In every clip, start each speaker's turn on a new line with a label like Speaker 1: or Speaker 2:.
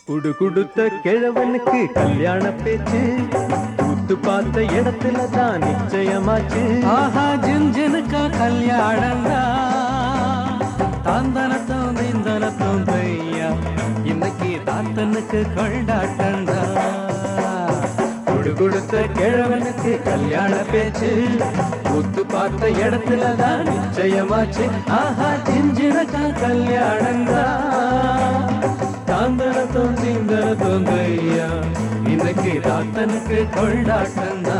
Speaker 1: குடு குடுத்த கிழவனுக்கு கல்யாண பேச்சு கூத்து பார்த்த இடத்துல தான் நிச்சயமாச்சு
Speaker 2: ஆஹா ஜின்ஜினுக்கா கல்யாணந்தா தாந்தனத்தும் தீந்தனத்தும் தையா இன்னைக்கு தாத்தனுக்கு கொண்டாட்டந்தா
Speaker 1: குடு குடுத்த கிழவனுக்கு கல்யாண பேச்சு கூத்து பார்த்த இடத்துல தான் நிச்சயமாச்சு ஆஹா ஜிஞ்சினக்கா கல்யாணந்தா தாந்தனத்தும் தீந்தனத்தும் தையா இன்னைக்கு தாத்தனுக்கு கொண்டாட்டந்தா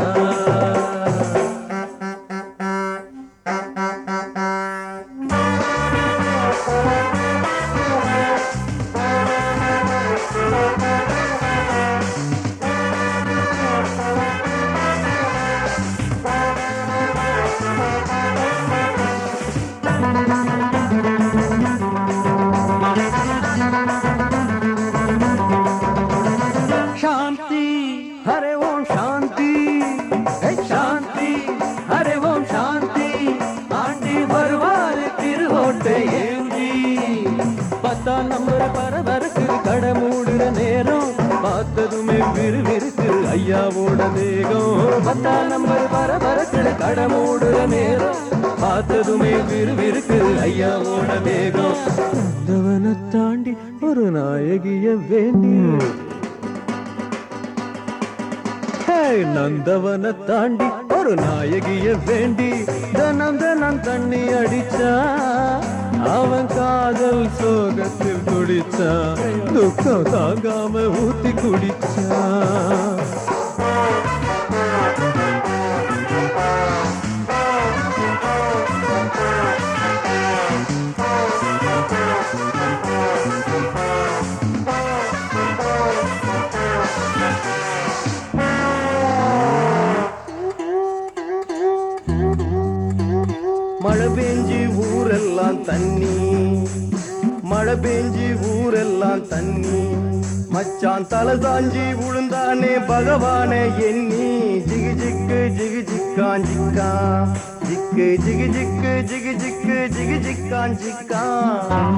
Speaker 2: சாந்தி
Speaker 1: ஹரே ஓம் சாந்தி ஹே சாந்தி ஹரே ஓம் சாந்தி ஆண்டி வருவாரு திருவோட்டை ஏந்தி பத்தாம் நம்பர் பரபரக்கு கடை மூடுற நேரம் பார்த்ததுமே விறுவிறுக்கு ஐயாவோட தேகம் பத்தாம் நம்பர் பரபரக்கு கடை மூடுற நேரம் பார்த்ததுமே விறுவிறுக்கு ஐயாவோட தேகம் வந்தவனை தாண்டி ஒரு நாயகிய வேண்டி ஹே, நந்தவன தாண்டி ஒரு நாயகிய வேண்டி தனம் தனம் தண்ணி அடிச்சா அவன் காதல் சோகத்தில் துடிச்சா துக்கம் தாங்காம ஊத்தி குடிச்சா மழை பெஞ்சி ஊரெல்லாம் தண்ணி மழை பெஞ்சி ஊரெல்லாம் தண்ணி மச்சான் தலை சாஞ்சி உளுந்தானே பகவானே எண்ணி ஜிகு ஜிக்கு ஜிகு ஜிக்கான் ஜிக்கான் ஜிக்கு ஜிகு ஜிக்கு ஜிகு ஜிக்கு ஜிகு ஜிக்கான் ஜிக்கான்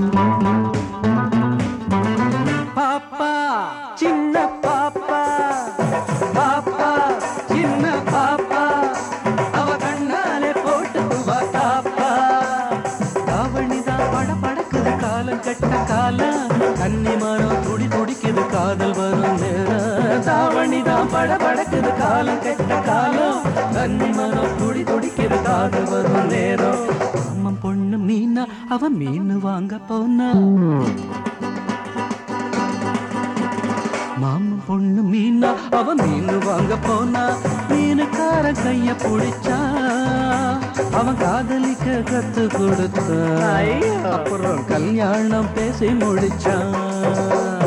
Speaker 2: பாப்பா
Speaker 1: சின்ன பாப்பா பாப்பா சின்ன பாப்பா
Speaker 2: அவ கண்ணாலே போட்டு வா காப்பா தாவணிதான் பட படக்குது காலம் கட்ட காலம் கன்னி மரம் துடி துடிக்குது காதல் வரும் நேரம் தாவணிதான் பட படக்குது காலம் கெட்ட காலம் கன்னி மரம் துடி துடிக்குது காதல் வரும் நேரம் அம்மன் பொண்ணு மீனா அவ மீன் வாங்க போனா மாமன் பொண்ணு மீனா அவ மீன் வாங்க போனா மீனுக்கார கைய பிடிச்சா அவன் காதலிக்க கத்து கொடுத்தா
Speaker 1: ஐயோ.
Speaker 2: அப்புறம் கல்யாணம் பேசி முடிச்சான்